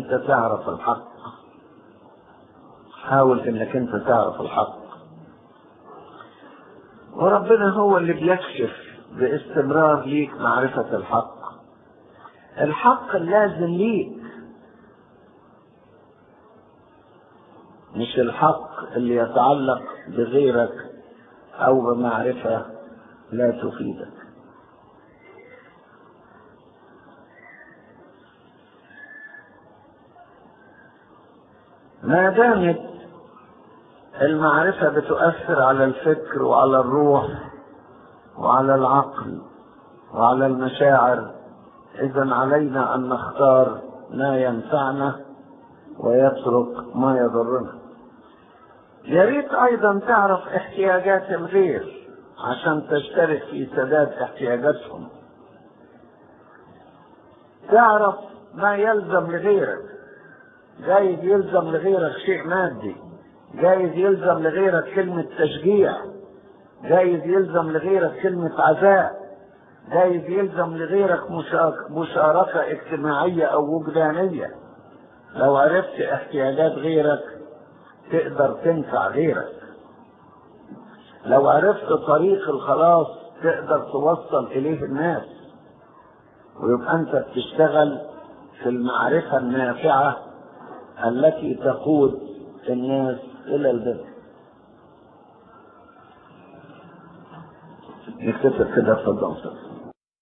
انت تعرف الحق حاول انك انت تعرف الحق وربنا هو اللي بيكشف باستمرار ليك معرفة الحق الحق اللازم ليك مش الحق اللي يتعلق بغيرك او بمعرفة لا تفيدك ما دامت المعرفة بتؤثر على الفكر وعلى الروح وعلى العقل وعلى المشاعر إذا علينا أن نختار ما ينفعنا ويترك ما يضرنا يا ريت أيضا تعرف احتياجات الغير عشان تشترك في سداد احتياجاتهم تعرف ما يلزم لغيرك جايز يلزم لغيرك شيء مادي جايز يلزم لغيرك كلمة تشجيع جايز يلزم لغيرك كلمة عزاء جايز يلزم لغيرك مشاركة اجتماعية أو وجدانية لو عرفت احتياجات غيرك تقدر تنفع غيرك لو عرفت طريق الخلاص تقدر توصل إليه الناس ويبقى أنت بتشتغل في المعرفة النافعة التي تقود الناس إلى البر نكتفي كده اتفضل